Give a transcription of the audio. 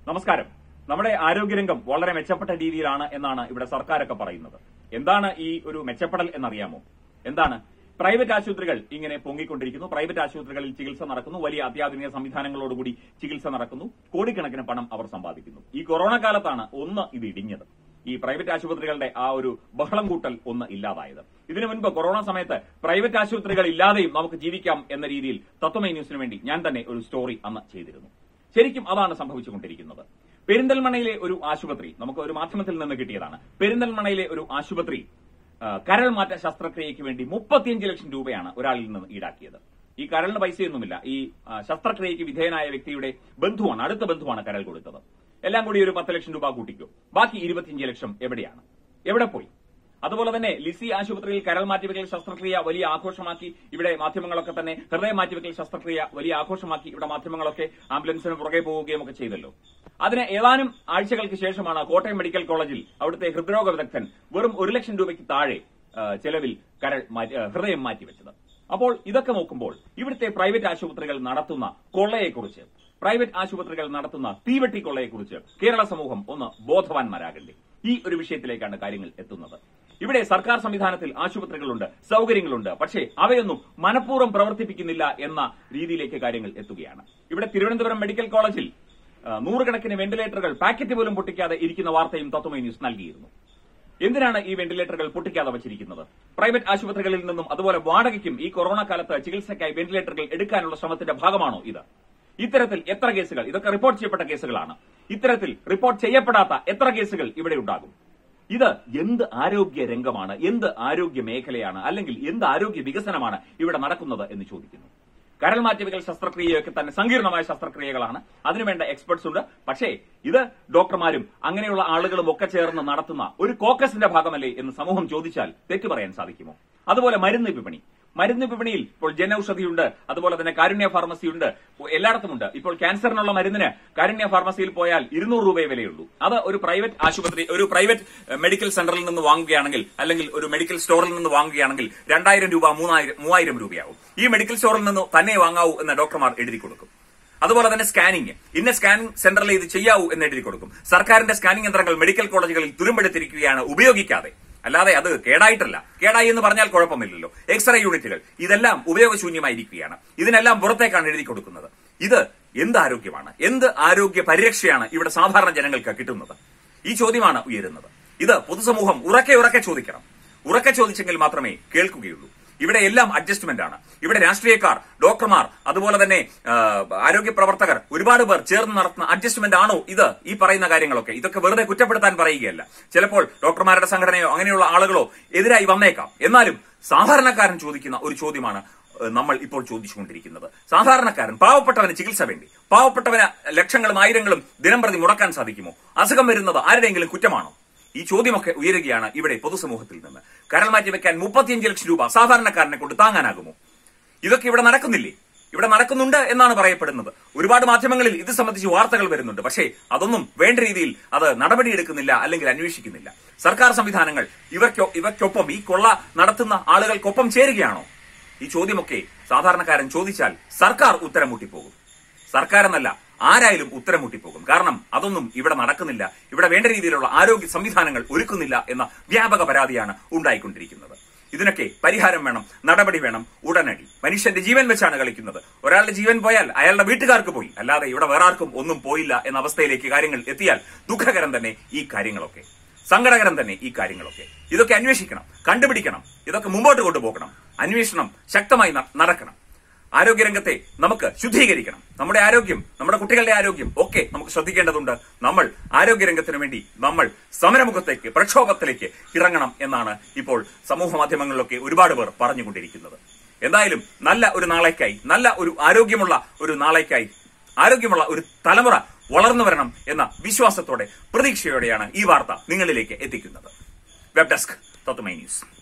നമസ്കാരം നമ്മുടെ ആരോഗ്യരംഗം വളരെ മെച്ചപ്പെട്ട രീതിയിലാണ് എന്നാണ് ഇവിടെ സർക്കാരൊക്കെ പറയുന്നത് എന്താണ് ഈ ഒരു മെച്ചപ്പെടൽ എന്നറിയാമോ എന്താണ് പ്രൈവറ്റ് ആശുപത്രികൾ ഇങ്ങനെ പൊങ്ങിക്കൊണ്ടിരിക്കുന്നു പ്രൈവറ്റ് ആശുപത്രികളിൽ ചികിത്സ നടക്കുന്നു വലിയ അത്യാധുനിക സംവിധാനങ്ങളോടുകൂടി ചികിത്സ നടക്കുന്നു കോടിക്കണക്കിന് പണം അവർ സമ്പാദിക്കുന്നു ഈ കൊറോണ കാലത്താണ് ഒന്ന് ഇത് ഇടിഞ്ഞത് ഈ പ്രൈവറ്റ് ആശുപത്രികളുടെ ആ ഒരു ബഹളം കൂട്ടൽ ഒന്ന് ഇല്ലാതായത് ഇതിനു മുൻപ് കൊറോണ സമയത്ത് പ്രൈവറ്റ് ആശുപത്രികൾ ഇല്ലാതെയും നമുക്ക് ജീവിക്കാം എന്ന രീതിയിൽ തത്വമൈ ന്യൂസിന് വേണ്ടി ഞാൻ തന്നെ ഒരു സ്റ്റോറി അന്ന് ചെയ്തിരുന്നു ശരിക്കും അതാണ് സംഭവിച്ചുകൊണ്ടിരിക്കുന്നത് പെരിന്തൽമണയിലെ ഒരു ആശുപത്രി നമുക്ക് ഒരു മാധ്യമത്തിൽ നിന്ന് കിട്ടിയതാണ് പെരിന്തൽമണയിലെ ഒരു ആശുപത്രി ആ, കരൾ മാറ്റ ശസ്ത്രക്രിയയ്ക്ക് വേണ്ടി മുപ്പത്തിയഞ്ച് ലക്ഷം രൂപയാണ് ഒരാളിൽ നിന്ന് ഈടാക്കിയത് ഈ കരളിന് പൈസയൊന്നുമില്ല ഈ ആ, ശസ്ത്രക്രിയയ്ക്ക് വിധേയനായ വ്യക്തിയുടെ ബന്ധുവാണ് അടുത്ത ബന്ധുവാണ് കരൾ കൊടുത്തത് എല്ലാം കൂടി ഒരു പത്ത് ലക്ഷം രൂപ കൂട്ടിക്കോ ബാക്കി ഇരുപത്തിയഞ്ച് ലക്ഷം എവിടെയാണ് എവിടെ പോയി അതുപോലെ തന്നെ ലിസി ആശുപത്രിയിൽ കരൾ മാറ്റിവെക്കൽ ശസ്ത്രക്രിയ വലിയ ആഘോഷമാക്കി ഇവിടെ മാധ്യമങ്ങളൊക്കെ തന്നെ ഹൃദയ മാറ്റിവെക്കൽ ശസ്ത്രക്രിയ വലിയ ആഘോഷമാക്കി ഇവിടെ മാധ്യമങ്ങളൊക്കെ ആംബുലൻസിന് പുറകെ പോവുകയും ഒക്കെ ചെയ്തല്ലോ അതിന് ഏതാനും ആഴ്ചകൾക്ക് ശേഷമാണ് കോട്ടയം മെഡിക്കൽ കോളേജിൽ അവിടുത്തെ ഹൃദ്രോഗ വിദഗ്ധൻ വെറും ഒരു ലക്ഷം രൂപയ്ക്ക് താഴെ ആ, ചെലവിൽ കരൾ മാറ്റി- ആ, ഹൃദയം മാറ്റിവെച്ചത് അപ്പോൾ ഇതൊക്കെ നോക്കുമ്പോൾ ഇവിടുത്തെ പ്രൈവറ്റ് ആശുപത്രികൾ നടത്തുന്ന കൊള്ളയെക്കുറിച്ച് പ്രൈവറ്റ് ആശുപത്രികൾ നടത്തുന്ന തീവെട്ടി കൊള്ളയെക്കുറിച്ച് കേരള സമൂഹം ഒന്ന് ബോധവാന്മാരാകണ്ടേ ഈ ഒരു വിഷയത്തിലേക്കാണ് കാര്യങ്ങൾ എത്തുന്നത് ഇവിടെ സർക്കാർ സംവിധാനത്തിൽ ആശുപത്രികളുണ്ട് സൗകര്യങ്ങളുണ്ട് പക്ഷേ അവയൊന്നും മനഃപൂർവ്വം പ്രവർത്തിപ്പിക്കുന്നില്ല എന്ന രീതിയിലേക്ക് കാര്യങ്ങൾ എത്തുകയാണ് ഇവിടെ തിരുവനന്തപുരം മെഡിക്കൽ കോളേജിൽ ആ, നൂറുകണക്കിന് വെന്റിലേറ്ററുകൾ പാക്കറ്റ് പോലും പൊട്ടിക്കാതെ ഇരിക്കുന്ന വാർത്തയും തത്വമൈ ന്യൂസ് നൽകിയിരുന്നു എന്തിനാണ് ഈ വെന്റിലേറ്ററുകൾ പൊട്ടിക്കാതെ വച്ചിരിക്കുന്നത് പ്രൈവറ്റ് ആശുപത്രികളിൽ നിന്നും അതുപോലെ വാടകയ്ക്കും ഈ കൊറോണ കാലത്ത് ചികിത്സയ്ക്കായി വെന്റിലേറ്ററുകൾ എടുക്കാനുള്ള ശ്രമത്തിന്റെ ഭാഗമാണോ ഇത് ഇത്തരത്തിൽ എത്ര കേസുകൾ ഇതൊക്കെ റിപ്പോർട്ട് ചെയ്യപ്പെട്ട കേസുകളാണ് ഇത്തരത്തിൽ റിപ്പോർട്ട് ചെയ്യപ്പെടാത്ത എത്ര കേസുകൾ ഇവിടെ ഉണ്ടാകും ഇത് എന്ത് ആരോഗ്യ രംഗമാണ് എന്ത് ആരോഗ്യ മേഖലയാണ് അല്ലെങ്കിൽ എന്ത് ആരോഗ്യ വികസനമാണ് ഇവിടെ നടക്കുന്നത് എന്ന് ചോദിക്കുന്നു കരൾ മാറ്റിവെക്കൽ ശസ്ത്രക്രിയയൊക്കെ തന്നെ സങ്കീർണമായ ശസ്ത്രക്രിയകളാണ് അതിനുവേണ്ട എക്സ്പെർട്സ് ഉണ്ട് പക്ഷേ ഇത് ഡോക്ടർമാരും അങ്ങനെയുള്ള ആളുകളും ഒക്കെ ചേർന്ന് നടത്തുന്ന ഒരു കോക്കസിന്റെ ഭാഗമല്ലേ എന്ന് സമൂഹം ചോദിച്ചാൽ തെറ്റു പറയാൻ സാധിക്കുമോ അതുപോലെ മരുന്ന് വിപണി മരുന്ന് വിപണിയിൽ ഇപ്പോൾ ജനൌഷധിയുണ്ട് അതുപോലെ തന്നെ കാരുണ്യ ഫാർമസിയുണ്ട് എല്ലായിടത്തുമുണ്ട് ഇപ്പോൾ ക്യാൻസറിനുള്ള മരുന്നിന് കാരുണ്യ ഫാർമസിയിൽ പോയാൽ ഇരുന്നൂറ് രൂപയെ വിലയുള്ളൂ അത് ഒരു പ്രൈവറ്റ് ആശുപത്രി ഒരു പ്രൈവറ്റ് എഹ്, മെഡിക്കൽ സെന്ററിൽ നിന്ന് വാങ്ങുകയാണെങ്കിൽ അല്ലെങ്കിൽ ഒരു മെഡിക്കൽ സ്റ്റോറിൽ നിന്ന് വാങ്ങുകയാണെങ്കിൽ രണ്ടായിരം രൂപ മൂവായിരം മൂവായിരം രൂപയാവും ഈ മെഡിക്കൽ സ്റ്റോറിൽ നിന്ന് തന്നെ വാങ്ങാവൂ എന്ന് ഡോക്ടർമാർ എഴുതി കൊടുക്കും അതുപോലെ തന്നെ സ്കാനിംഗ് ഇന്ന സ്കാനിംഗ് സെന്ററിൽ ഇത് ചെയ്യാവൂ എന്ന് എഴുതി കൊടുക്കും സർക്കാരിന്റെ സ്കാനിംഗ് യന്ത്രങ്ങൾ മെഡിക്കൽ കോളേജുകളിൽ തുരുമ്പെടുത്തിരിക്കുകയാണ് ഉപയോഗിക്കാതെ അല്ലാതെ അത് കേടായിട്ടല്ല കേടായി എന്ന് പറഞ്ഞാൽ കുഴപ്പമില്ലല്ലോ എക്സ്റേ യൂണിറ്റുകൾ ഇതെല്ലാം ഉപയോഗശൂന്യമായിരിക്കുകയാണ് ഇതിനെല്ലാം പുറത്തേക്കാണ് എഴുതി കൊടുക്കുന്നത് ഇത് എന്ത് ആരോഗ്യമാണ് എന്ത് ആരോഗ്യ പരിരക്ഷയാണ് ഇവിടെ സാധാരണ ജനങ്ങൾക്ക് കിട്ടുന്നത് ഈ ചോദ്യമാണ് ഉയരുന്നത് ഇത് പൊതുസമൂഹം ഉറക്കെ ഉറക്കെ ചോദിക്കണം ഉറക്കെ ചോദിച്ചെങ്കിൽ മാത്രമേ കേൾക്കുകയുള്ളൂ ഇവിടെ എല്ലാം അഡ്ജസ്റ്റ്മെന്റ് ആണ് ഇവിടെ രാഷ്ട്രീയക്കാർ ഡോക്ടർമാർ അതുപോലെ തന്നെ ആ, ആരോഗ്യ പ്രവർത്തകർ ഒരുപാട് പേർ ചേർന്ന് നടത്തുന്ന അഡ്ജസ്റ്റ്മെന്റ് ആണോ ഇത് ഈ പറയുന്ന കാര്യങ്ങളൊക്കെ ഇതൊക്കെ വെറുതെ കുറ്റപ്പെടുത്താൻ പറയുകയല്ല ചിലപ്പോൾ ഡോക്ടർമാരുടെ സംഘടനയോ അങ്ങനെയുള്ള ആളുകളോ എതിരായി വന്നേക്കാം എന്നാലും സാധാരണക്കാരൻ ചോദിക്കുന്ന ഒരു ചോദ്യമാണ് ഏഹ്, നമ്മൾ ഇപ്പോൾ ചോദിച്ചുകൊണ്ടിരിക്കുന്നത് സാധാരണക്കാരൻ പാവപ്പെട്ടവന് ചികിത്സ വേണ്ടി പാവപ്പെട്ടവന് ലക്ഷങ്ങളും ആയിരങ്ങളും ദിനംപ്രതി മുടക്കാൻ സാധിക്കുമോ അസുഖം വരുന്നത് ആരുടെയെങ്കിലും കുറ്റമാണോ ഈ ചോദ്യമൊക്കെ ഉയരുകയാണ് ഇവിടെ പൊതുസമൂഹത്തിൽ നിന്ന് കരൾ മാറ്റി വെക്കാൻ മുപ്പത്തിയഞ്ച് ലക്ഷം രൂപ സാധാരണക്കാരനെ കൊണ്ട് താങ്ങാനാകുമോ ഇതൊക്കെ ഇവിടെ നടക്കുന്നില്ലേ ഇവിടെ നടക്കുന്നുണ്ട് എന്നാണ് പറയപ്പെടുന്നത് ഒരുപാട് മാധ്യമങ്ങളിൽ ഇത് സംബന്ധിച്ച് വാർത്തകൾ വരുന്നുണ്ട് പക്ഷേ അതൊന്നും വേണ്ട രീതിയിൽ അത് നടപടിയെടുക്കുന്നില്ല അല്ലെങ്കിൽ അന്വേഷിക്കുന്നില്ല സർക്കാർ സംവിധാനങ്ങൾ ഇവയ്ക്കൊ ഇവയ്ക്കൊപ്പം ഈ കൊള്ള നടത്തുന്ന ആളുകൾക്കൊപ്പം ചേരുകയാണോ ഈ ചോദ്യമൊക്കെ സാധാരണക്കാരൻ ചോദിച്ചാൽ സർക്കാർ ഉത്തരം മുട്ടിപ്പോകും സർക്കാർ എന്നല്ല ആരായാലും ഉത്തരം മുട്ടിപ്പോകും കാരണം അതൊന്നും ഇവിടെ നടക്കുന്നില്ല ഇവിടെ വേണ്ട രീതിയിലുള്ള ആരോഗ്യ സംവിധാനങ്ങൾ ഒരുക്കുന്നില്ല എന്ന വ്യാപക പരാതിയാണ് ഉണ്ടായിക്കൊണ്ടിരിക്കുന്നത് ഇതിനൊക്കെ പരിഹാരം വേണം നടപടി വേണം ഉടനടി മനുഷ്യന്റെ ജീവൻ വെച്ചാണ് കളിക്കുന്നത് ഒരാളുടെ ജീവൻ പോയാൽ അയാളുടെ വീട്ടുകാർക്ക് പോയി അല്ലാതെ ഇവിടെ വേറെ ആർക്കും ഒന്നും പോയില്ല എന്ന അവസ്ഥയിലേക്ക് കാര്യങ്ങൾ എത്തിയാൽ ദുഃഖകരം തന്നെ ഈ കാര്യങ്ങളൊക്കെ സങ്കടകരം തന്നെ ഈ കാര്യങ്ങളൊക്കെ ഇതൊക്കെ അന്വേഷിക്കണം കണ്ടുപിടിക്കണം ഇതൊക്കെ മുമ്പോട്ട് കൊണ്ടുപോകണം അന്വേഷണം ശക്തമായി ന- നടക്കണം ആരോഗ്യരംഗത്തെ നമുക്ക് ശുദ്ധീകരിക്കണം നമ്മുടെ ആരോഗ്യം നമ്മുടെ കുട്ടികളുടെ ആരോഗ്യം ഒക്കെ നമുക്ക് ശ്രദ്ധിക്കേണ്ടതുണ്ട് നമ്മൾ ആരോഗ്യരംഗത്തിന് വേണ്ടി നമ്മൾ സമരമുഖത്തേക്ക് പ്രക്ഷോഭത്തിലേക്ക് ഇറങ്ങണം എന്നാണ് ഇപ്പോൾ സമൂഹ മാധ്യമങ്ങളിലൊക്കെ ഒരുപാട് പേർ പറഞ്ഞുകൊണ്ടിരിക്കുന്നത് എന്തായാലും നല്ല ഒരു നാളേക്കായി നല്ല ഒരു ആരോഗ്യമുള്ള ഒരു നാളേക്കായി ആരോഗ്യമുള്ള ഒരു തലമുറ വളർന്നു വരണം എന്ന വിശ്വാസത്തോടെ പ്രതീക്ഷയോടെയാണ് ഈ വാർത്ത നിങ്ങളിലേക്ക് എത്തിക്കുന്നത് വെബ് ഡെസ്ക് തത്വമൈ ന്യൂസ്